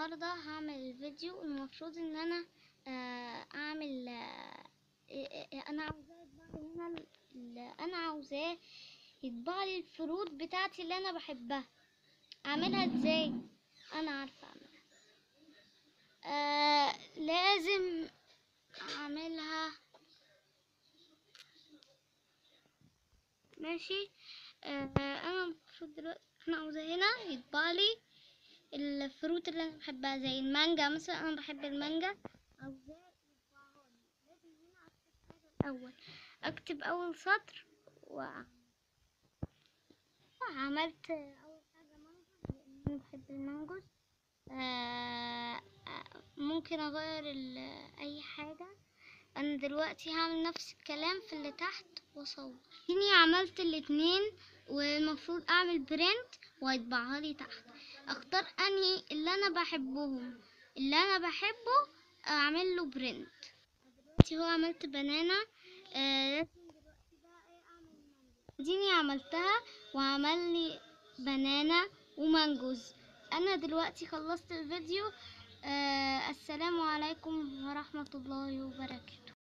النهاردة هعمل الفيديو المفروض ان انا آه، اعمل آه، آه، آه، انا عاوزاه يطبع لي هنا ال- ال- انا عاوزاه يطبع لي الفروت بتاعتي اللي انا بحبها اعملها ازاي انا عارفة اعملها آه لازم اعملها ماشي آه انا المفروض دلوقتي انا عاوزة هنا يطبع لي الفروت اللي انا بحبها زي المانجا مثلا انا بحب المانجا عاوزاه يطبعها لي لازم هنا اكتب حاجة الاول اكتب اول سطر و... وعملت اول حاجة مانجا لان انا بحب المانجوز آه آه، ممكن اغير ال- اي حاجة انا دلوقتي هعمل نفس الكلام في اللي تحت واصور هني عملت الاتنين والمفروض اعمل برنت ويطبعها لي تحت اختار انهي اللي انا بحبهم اللي انا بحبه اعمل له برنت دلوقتي هو عملت بنانا آه لازم دلوقتي بقى ايه اعمل مانجو ديني عملتها وعمل لي بنانا ومانجوز انا دلوقتي خلصت الفيديو آه السلام عليكم ورحمة الله وبركاته